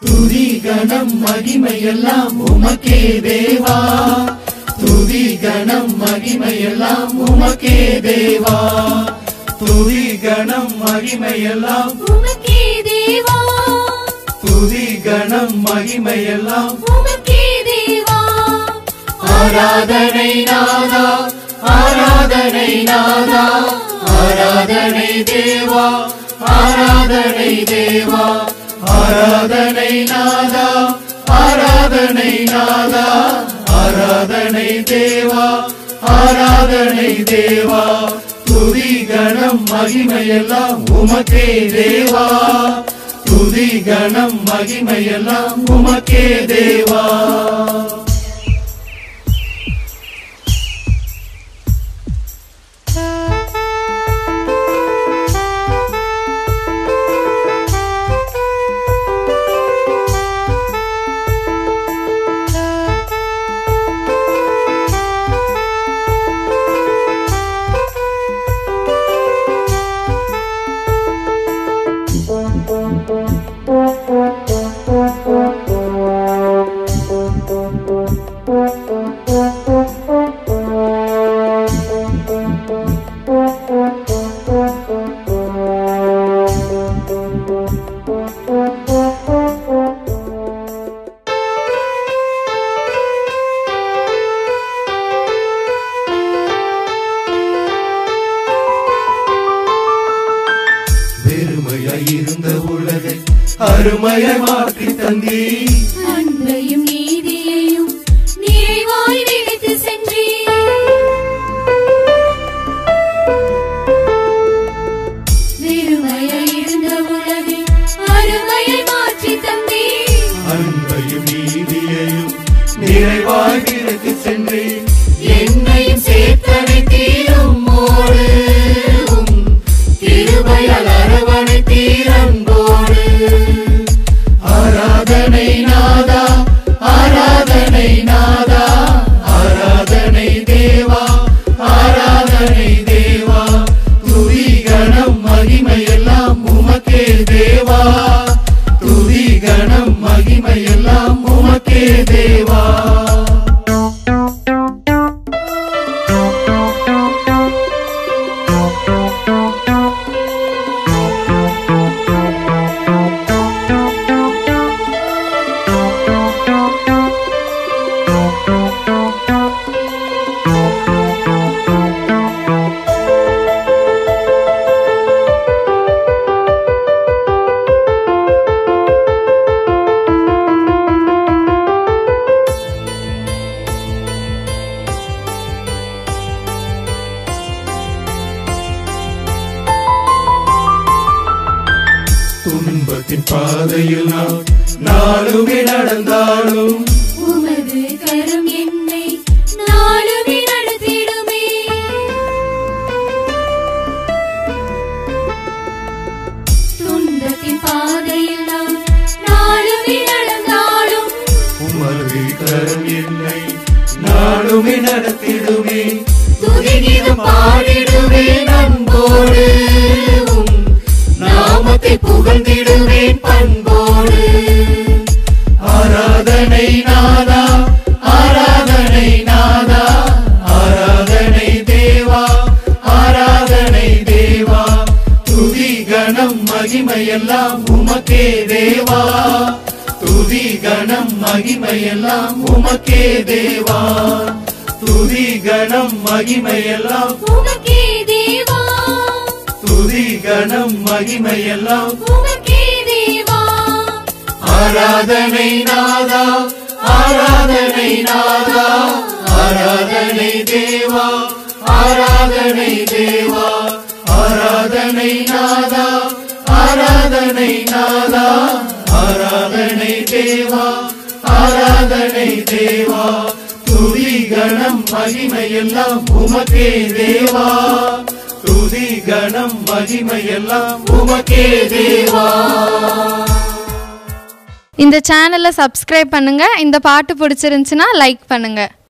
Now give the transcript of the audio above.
துதி கணம் மகிமையெல்லாம் உமக்கே தேவா துதி கணம் மகிமையெல்லாம் உமக்கே தேவா துதி கணம் மகிமையெல்லாம் உமக்கே தேவா துதி கணம் மகிமையெல்லாம் உமக்கே தேவா ஆராதனை நாதா ஆராதனை நாதா ஆராதனை தேவா ஆராதனை தேவா ஆராதனை நாதா ஆராதனை நாதா ஆராதனை தேவா ஆராதனை தேவா துதி கணம் மகிமையெல்லாம் உமக்கே தேவா துதி கணம் மகிமையெல்லாம் உமக்கே தேவா வெறுமையாயிருந்த உலகை அருமையாய் மாற்றி தந்தீ அன்பையும் நீதியையும் நிறைவாய் விடுத்து சென்றீர் வெறுமையாய் இருந்த உலகை அருமையை மாற்றி தந்தீர் அன்பையும் நீதியையும் நிறைவாய் விலக்கு சென்றே என்னையும் சேர்த்தனை தீரும் மோடு கிருபையால் அரவணை தீரன்போடு ஆராதனை நாதா ஆராதனை நாதா ஆராதனை தேவா ஆராதனை தேவா துதி கணம் மகிமையெல்லாம் உமக்கே தேவா துதி கணம் மகிமையெல்லாம் உமக்கே தேவா துன்பத்தின் பாதையில் நான் நாளுமே நடந்தாலும் உமது கரம் என்னை நாளுமே நடத்திடுமே துன்பத்தின் பாதையில் நான் நாளுமே நடந்தாலும் உமது கரம் என்னை நாளுமே நடத்திடுவே துதிகீதம் பாடிடுவே நண்போடு உம் நாமத்தை புகழ்ந்திடுவேன் பண்போடு ஆராதனை நாதா ஆராதனை நாதா ஆராதனை தேவா ஆராதனை தேவா துதி கணம் மகிமையெல்லாம் உமக்கே தேவா துதி கணம் மகிமையெல்லாம் உமக்கே தேவா துதி கணம் மகிமையெல்லாம் உமக்கே தேவா துதி கணம் மகிமையெல்லாம் உமக்கே தேவா ஆராதனை நாதா ஆராதனை நாதா ஆராதனை தேவா ஆராதனை தேவா ஆராதனை நாதா ஆராதனை நாதா ஆராதனை தேவா ஆராதனை தேவா துதி கணம் மகிமையெல்லாம் உமக்கே தேவா துதி கணம் மகிமையெல்லாம் உமக்கே தேவா இந்த சேனலை சப்ஸ்கிரைப் பண்ணுங்க இந்த பாட்டு பிடிச்சிருந்துச்சுன்னா லைக் பண்ணுங்க